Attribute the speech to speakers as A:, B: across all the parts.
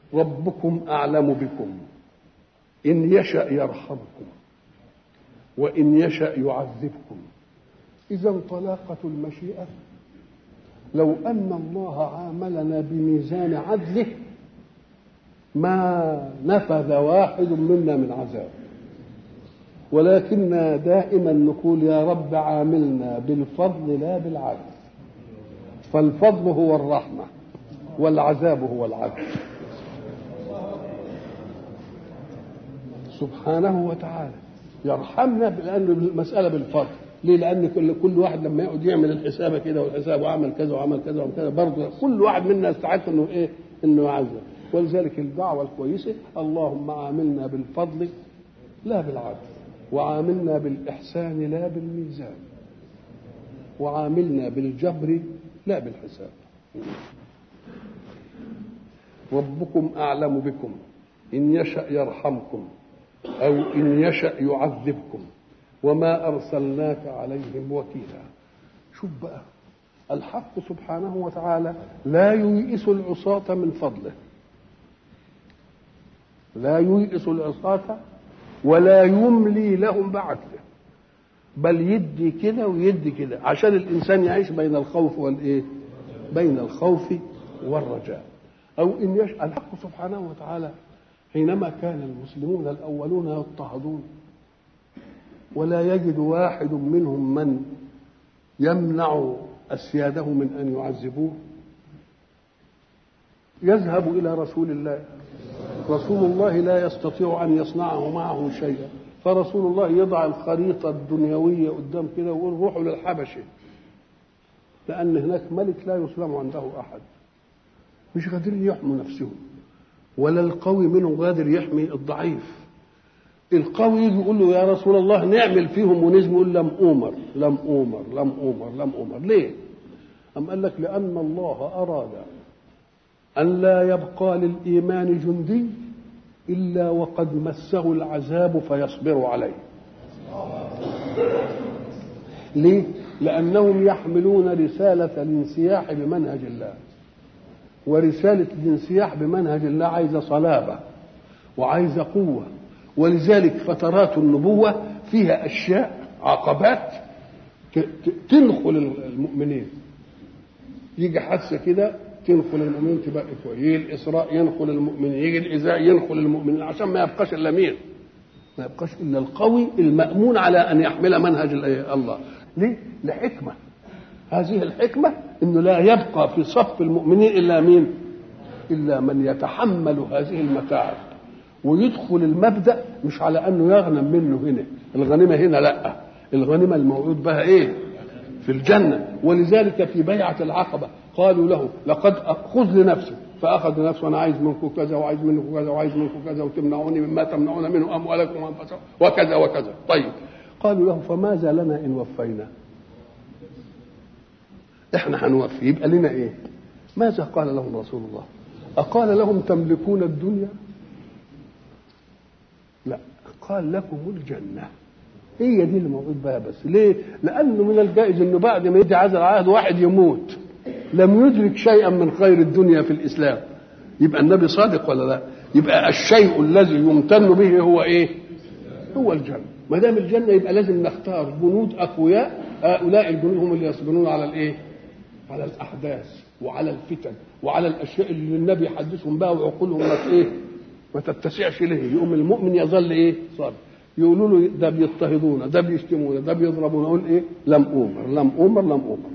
A: ربكم أعلم بكم إن يشأ يرحمكم وإن يشأ يعذبكم إذا طلاقة المشيئة لو أن الله عاملنا بميزان عدله ما نفذ واحد منا من عذاب ولكننا دائما نقول يا رب عاملنا بالفضل لا بالعدل فالفضل هو الرحمة والعذاب هو العدل سبحانه وتعالى يرحمنا لأن المسألة بالفضل ليه؟ لأن كل كل واحد لما يقعد يعمل الحساب كده والحساب وعمل كذا وعمل كذا وعمل كذا برضه كل واحد منا يستحق انه ايه؟ انه يعذب ولذلك الدعوة الكويسة اللهم عاملنا بالفضل لا بالعدل وعاملنا بالإحسان لا بالميزان وعاملنا بالجبر لا بالحساب ربكم أعلم بكم إن يشأ يرحمكم أو إن يشأ يعذبكم وما أرسلناك عليهم وكيلا شوف بقى الحق سبحانه وتعالى لا ييئس العصاة من فضله لا ييئس العصاة ولا يملي لهم بعدله بل يدي كده ويدي كده عشان الانسان يعيش بين الخوف والايه بين الخوف والرجاء او ان يش... الحق سبحانه وتعالى حينما كان المسلمون الاولون يضطهدون ولا يجد واحد منهم من يمنع اسياده من ان يعذبوه يذهب الى رسول الله رسول الله لا يستطيع ان يصنعه معه شيئا فرسول الله يضع الخريطه الدنيويه قدام كده ويقول روحوا للحبشه لان هناك ملك لا يسلم عنده احد مش قادرين يحموا نفسهم ولا القوي منهم قادر يحمي الضعيف القوي يجي يقول له يا رسول الله نعمل فيهم ونزم يقول لم اومر لم اومر لم اومر لم اومر ليه؟ أم قال لك لأن الله أراد أن لا يبقى للإيمان جندي إلا وقد مسه العذاب فيصبر عليه ليه؟ لأنهم يحملون رسالة الانسياح بمنهج الله ورسالة الانسياح بمنهج الله عايزة صلابة وعايزة قوة ولذلك فترات النبوة فيها أشياء عقبات تنخل المؤمنين يجي حادثة كده تنخل المؤمنين تبقى كويس يجي الاسراء ينخل المؤمنين يجي الاذاء ينخل المؤمنين عشان ما يبقاش الا مين ما يبقاش الا القوي المامون على ان يحمل منهج الله ليه لحكمه هذه الحكمه انه لا يبقى في صف المؤمنين الا مين الا من يتحمل هذه المتاعب ويدخل المبدا مش على انه يغنم منه هنا الغنيمه هنا لا الغنيمه الموعود بها ايه في الجنه ولذلك في بيعه العقبه قالوا له لقد خذ لنفسك فاخذ نفسه وانا عايز منكم كذا وعايز منكم كذا وعايز منكم كذا وتمنعوني مما تمنعون منه اموالكم وانفسكم وكذا وكذا طيب قالوا له فماذا لنا ان وفينا احنا هنوفي يبقى لنا ايه ماذا قال لهم رسول الله اقال لهم تملكون الدنيا لا قال لكم الجنه هي دي اللي موجود بها بس ليه لانه من الجائز انه بعد ما يدي هذا العهد واحد يموت لم يدرك شيئا من خير الدنيا في الاسلام يبقى النبي صادق ولا لا يبقى الشيء الذي يمتن به هو ايه هو الجنه ما دام الجنه يبقى لازم نختار جنود اقوياء هؤلاء الجنود هم اللي يصبرون على الايه على الاحداث وعلى الفتن وعلى الاشياء اللي النبي يحدثهم بها وعقولهم ما ايه ما تتسعش له يقوم المؤمن يظل ايه صابر يقولوا له ده بيضطهدونا ده بيشتمونا ده بيضربونا اقول ايه لم اومر لم اومر لم اومر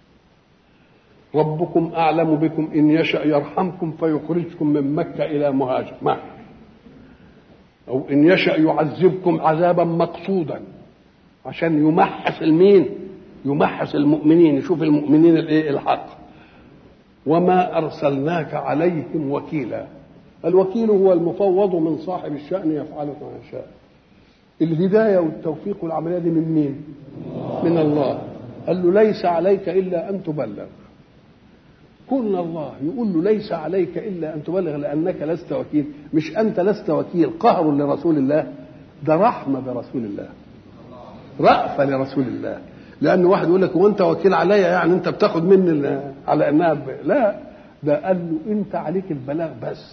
A: ربكم اعلم بكم ان يشا يرحمكم فيخرجكم من مكه الى مهاجر ما او ان يشا يعذبكم عذابا مقصودا عشان يمحص المين يمحص المؤمنين يشوف المؤمنين الايه الحق وما ارسلناك عليهم وكيلا الوكيل هو المفوض من صاحب الشأن يفعل ما يشاء الهداية والتوفيق والعملية دي من مين من الله قال له ليس عليك إلا أن تبلغ كن الله يقول له ليس عليك إلا أن تبلغ لأنك لست وكيل مش أنت لست وكيل قهر لرسول الله ده رحمة برسول الله رأفة لرسول الله لأن واحد يقول لك وأنت وكيل عليا يعني أنت بتاخد مني على أنها ب... لا ده قال له أنت عليك البلاغ بس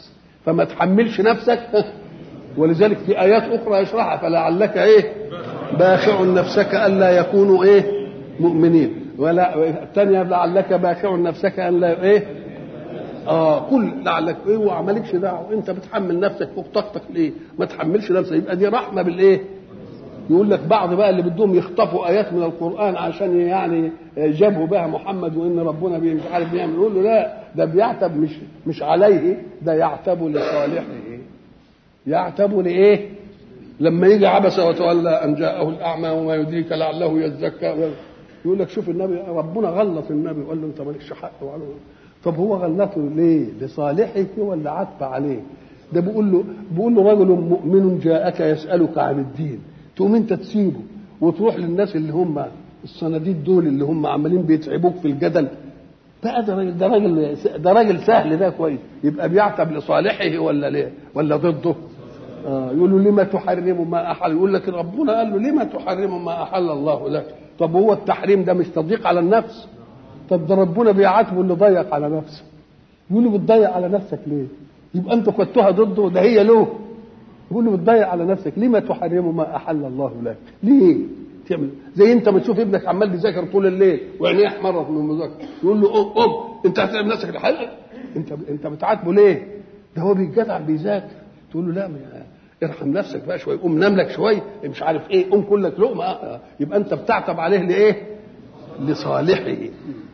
A: فما تحملش نفسك ولذلك في ايات اخرى يشرحها فلعلك ايه باخع نفسك الا يكونوا ايه مؤمنين ولا الثانيه لعلك باخع نفسك ان لا ايه اه كل لعلك ايه وعملكش دعوه انت بتحمل نفسك فوق طاقتك ليه؟ ما تحملش نفسك يبقى دي رحمه بالايه؟ يقول لك بعض بقى اللي بدهم يخطفوا ايات من القران عشان يعني جابوا بها محمد وان ربنا مش عارف بيعمل يقول له لا ده بيعتب مش مش عليه ده يعتب لصالحه يعتب لايه؟ لما يجي عبس وتولى ان جاءه الاعمى وما يدريك لعله يزكى يقول لك شوف النبي ربنا غلط النبي وقال له انت مالكش حق وقال له طب هو غلطه ليه؟ لصالحه ولا عتب عليه؟ ده بيقول له بيقول له رجل مؤمن جاءك يسالك عن الدين تقوم انت تسيبه وتروح للناس اللي هم الصناديد دول اللي هم عمالين بيتعبوك في الجدل بقى ده راجل ده راجل ده راجل سهل ده كويس يبقى بيعتب لصالحه ولا ليه ولا ضده؟ آه يقول له لما تحرم ما احل يقول لك ربنا قال له لما تحرم ما احل الله لك طب هو التحريم ده مش تضييق على النفس طب ده ربنا بيعاتبه اللي ضيق على نفسه يقول له بتضيق على نفسك ليه يبقى انت كنتها ضده ده هي له يقول له بتضيق على نفسك لما تحرم ما احل الله لك ليه تعمل زي انت ما تشوف ابنك عمال بيذاكر طول الليل وعينيه احمرت من المذاكره يقول له قوم قوم انت هتعب نفسك الحلقه انت انت بتعاتبه ليه ده هو بيتجدع بيذاكر تقول له لا ارحم نفسك بقى شويه قوم نام لك شويه مش عارف ايه قوم كل لك لقمه يبقى انت بتعتب عليه لايه لصالحه